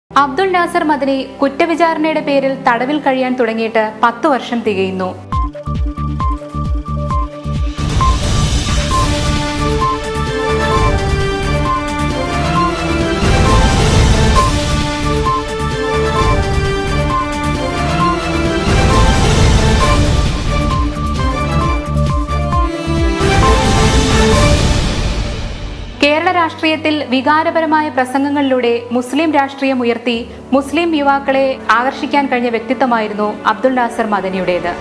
അബ്ദുൾ നാസർ മദനി കുറ്റവിചാരണയുടെ പേരിൽ തടവിൽ കഴിയാൻ തുടങ്ങിയിട്ട് പത്തു വർഷം തികയുന്നു കേരള രാഷ്ട്രീയത്തിൽ വികാരപരമായ പ്രസംഗങ്ങളിലൂടെ മുസ്ലിം രാഷ്ട്രീയം ഉയർത്തി മുസ്ലിം യുവാക്കളെ ആകർഷിക്കാൻ കഴിഞ്ഞ വ്യക്തിത്വമായിരുന്നു അബ്ദുൾ നാസർ മദനിയുടേത്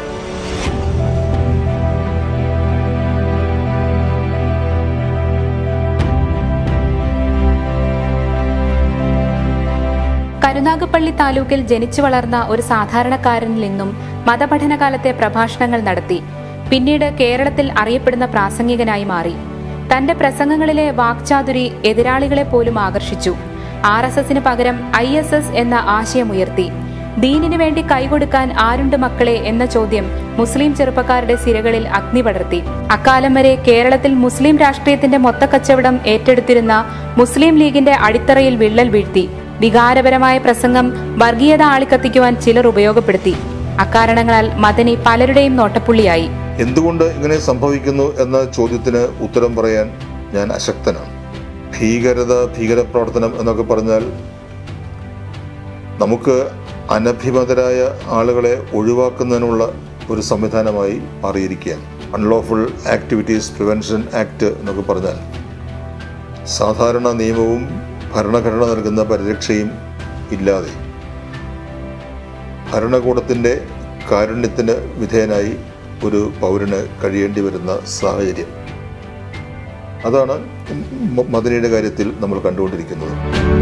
കരുനാഗപ്പള്ളി താലൂക്കിൽ ജനിച്ചു വളർന്ന ഒരു സാധാരണക്കാരനിൽ നിന്നും മതപഠനകാലത്തെ പ്രഭാഷണങ്ങൾ നടത്തി പിന്നീട് കേരളത്തിൽ അറിയപ്പെടുന്ന പ്രാസംഗികനായി മാറി തന്റെ പ്രസംഗങ്ങളിലെ വാക്ചാതുരി എതിരാളികളെ പോലും ആകർഷിച്ചു ആർ എസ് എസിന് പകരം ഐ എസ് എസ് എന്ന ആശയമുയർത്തി ദീനിനു വേണ്ടി കൈകൊടുക്കാൻ ആരുണ്ട് മക്കളെ എന്ന ചോദ്യം മുസ്ലിം ചെറുപ്പക്കാരുടെ സിരകളിൽ അഗ്നി പടർത്തി അക്കാലം വരെ കേരളത്തിൽ മുസ്ലിം രാഷ്ട്രീയത്തിന്റെ മൊത്തക്കച്ചവടം ഏറ്റെടുത്തിരുന്ന മുസ്ലിം ലീഗിന്റെ അടിത്തറയിൽ വിള്ളൽ വീഴ്ത്തി വികാരപരമായ പ്രസംഗം വർഗീയത ആളിക്കത്തിക്കുവാൻ ചിലർ ഉപയോഗപ്പെടുത്തി അക്കാരണങ്ങളാൽ മദനി പലരുടെയും നോട്ടപ്പുള്ളിയായി എന്തുകൊണ്ട് ഇങ്ങനെ സംഭവിക്കുന്നു എന്ന ചോദ്യത്തിന് ഉത്തരം പറയാൻ ഞാൻ അശക്തനാണ് ഭീകരത ഭീകരപ്രവർത്തനം എന്നൊക്കെ പറഞ്ഞാൽ നമുക്ക് അനഭിമതരായ ആളുകളെ ഒഴിവാക്കുന്നതിനുള്ള ഒരു സംവിധാനമായി മാറിയിരിക്കുകയാണ് അൺലോഫുൾ ആക്ടിവിറ്റീസ് പ്രിവെൻഷൻ ആക്ട് എന്നൊക്കെ പറഞ്ഞാൽ സാധാരണ നിയമവും ഭരണഘടന നൽകുന്ന പരിരക്ഷയും ഇല്ലാതെ ഭരണകൂടത്തിൻ്റെ കാരുണ്യത്തിന് വിധേയനായി ഒരു പൗരന് കഴിയേണ്ടി വരുന്ന സാഹചര്യം അതാണ് മ- മദനിയുടെ കാര്യത്തിൽ നമ്മൾ കണ്ടുകൊണ്ടിരിക്കുന്നത്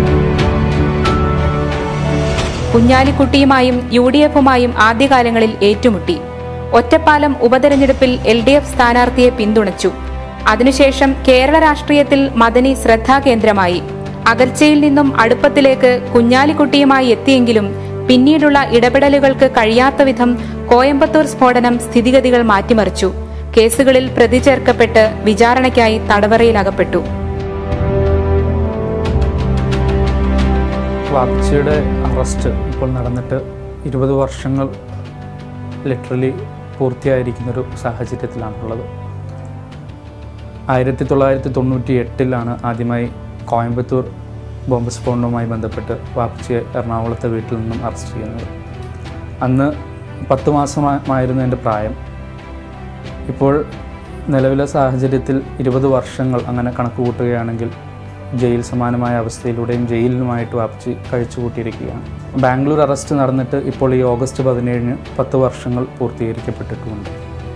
കുഞ്ഞാലിക്കുട്ടിയുമായും യു ഡി എഫുമായും ആദ്യകാലങ്ങളിൽ ഏറ്റുമുട്ടി ഒറ്റപ്പാലം ഉപതെരഞ്ഞെടുപ്പിൽ എൽ ഡി എഫ് സ്ഥാനാർത്ഥിയെ പിന്തുണച്ചു അതിനുശേഷം കേരള രാഷ്ട്രീയത്തിൽ മദനി ശ്രദ്ധാകേന്ദ്രമായി അകൽച്ചയിൽ നിന്നും അടുപ്പത്തിലേക്ക് കുഞ്ഞാലിക്കുട്ടിയുമായി എത്തിയെങ്കിലും പിന്നീടുള്ള ഇടപെടലുകൾക്ക് കഴിയാത്ത വിധം കോയമ്പത്തൂർ സ്ഫോടനം സ്ഥിതിഗതികൾ മാറ്റിമറിച്ചു കേസുകളിൽ പ്രതി ചേർക്കപ്പെട്ട് വിചാരണയ്ക്കായി തടവറയിലകപ്പെട്ടു വാപ്ചിയുടെ അറസ്റ്റ് ഇപ്പോൾ നടന്നിട്ട് ഇരുപത് വർഷങ്ങൾ ലിറ്ററലി പൂർത്തിയായിരിക്കുന്നൊരു സാഹചര്യത്തിലാണുള്ളത് ആയിരത്തി തൊള്ളായിരത്തി തൊണ്ണൂറ്റി എട്ടിലാണ് ആദ്യമായി കോയമ്പത്തൂർ ബോംബ് സ്ഫോടനവുമായി ബന്ധപ്പെട്ട് വാപ്ചിയെ എറണാകുളത്തെ വീട്ടിൽ നിന്നും അറസ്റ്റ് ചെയ്യുന്നത് അന്ന് പത്ത് മാസമായിരുന്നു എൻ്റെ പ്രായം ഇപ്പോൾ നിലവിലെ സാഹചര്യത്തിൽ ഇരുപത് വർഷങ്ങൾ അങ്ങനെ കണക്ക് കൂട്ടുകയാണെങ്കിൽ ജയിൽ സമാനമായ അവസ്ഥയിലൂടെയും ജയിലിലുമായിട്ട് വാപ്പിച്ച് കഴിച്ചു കൂട്ടിയിരിക്കുകയാണ് ബാംഗ്ലൂർ അറസ്റ്റ് നടന്നിട്ട് ഇപ്പോൾ ഈ ഓഗസ്റ്റ് പതിനേഴിന് പത്ത് വർഷങ്ങൾ പൂർത്തീകരിക്കപ്പെട്ടിട്ടുമുണ്ട്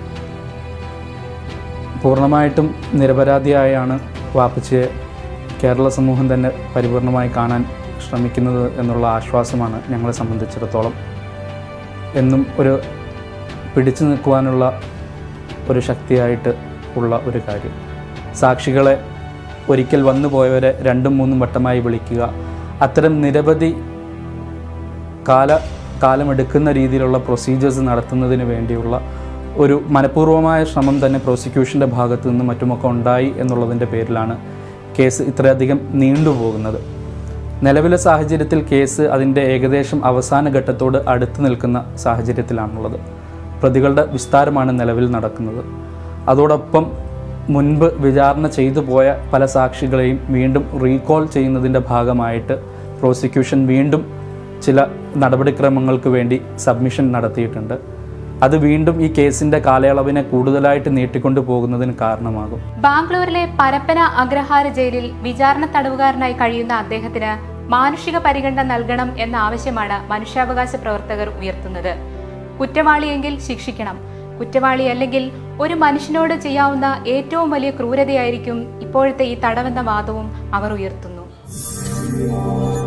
പൂർണ്ണമായിട്ടും നിരപരാധിയായാണ് വാപ്പച്ചിയെ കേരള സമൂഹം തന്നെ പരിപൂർണമായി കാണാൻ ശ്രമിക്കുന്നത് എന്നുള്ള ആശ്വാസമാണ് ഞങ്ങളെ സംബന്ധിച്ചിടത്തോളം എന്നും ഒരു പിടിച്ചു നിൽക്കുവാനുള്ള ഒരു ശക്തിയായിട്ട് ഉള്ള ഒരു കാര്യം സാക്ഷികളെ ഒരിക്കൽ വന്നു പോയവരെ രണ്ടും മൂന്നും വട്ടമായി വിളിക്കുക അത്തരം നിരവധി കാല കാലമെടുക്കുന്ന രീതിയിലുള്ള പ്രൊസീജിയേഴ്സ് നടത്തുന്നതിന് വേണ്ടിയുള്ള ഒരു മനഃപൂർവ്വമായ ശ്രമം തന്നെ പ്രോസിക്യൂഷൻ്റെ ഭാഗത്തു നിന്നും മറ്റുമൊക്കെ ഉണ്ടായി എന്നുള്ളതിൻ്റെ പേരിലാണ് കേസ് ഇത്രയധികം നീണ്ടുപോകുന്നത് നിലവിലെ സാഹചര്യത്തിൽ കേസ് അതിൻ്റെ ഏകദേശം അവസാന ഘട്ടത്തോട് അടുത്ത് നിൽക്കുന്ന സാഹചര്യത്തിലാണുള്ളത് പ്രതികളുടെ വിസ്താരമാണ് നിലവിൽ നടക്കുന്നത് അതോടൊപ്പം മുൻപ് വിചാരണ ചെയ്തു പോയ പല സാക്ഷികളെയും വീണ്ടും റീകോൾ ചെയ്യുന്നതിൻ്റെ ഭാഗമായിട്ട് പ്രോസിക്യൂഷൻ വീണ്ടും ചില നടപടിക്രമങ്ങൾക്ക് വേണ്ടി സബ്മിഷൻ നടത്തിയിട്ടുണ്ട് അത് വീണ്ടും ഈ കേസിൻ്റെ കാലയളവിനെ കൂടുതലായിട്ട് നീട്ടിക്കൊണ്ടു പോകുന്നതിന് കാരണമാകും ബാംഗ്ലൂരിലെ പരപ്പന അഗ്രഹാര ജയിലിൽ വിചാരണ തടവുകാരനായി കഴിയുന്ന അദ്ദേഹത്തിന് മാനുഷിക പരിഗണന നൽകണം എന്ന ആവശ്യമാണ് മനുഷ്യാവകാശ പ്രവർത്തകർ ഉയർത്തുന്നത് കുറ്റവാളിയെങ്കിൽ ശിക്ഷിക്കണം കുറ്റവാളിയല്ലെങ്കിൽ ഒരു മനുഷ്യനോട് ചെയ്യാവുന്ന ഏറ്റവും വലിയ ക്രൂരതയായിരിക്കും ഇപ്പോഴത്തെ ഈ തടവെന്ന വാദവും അവർ ഉയർത്തുന്നു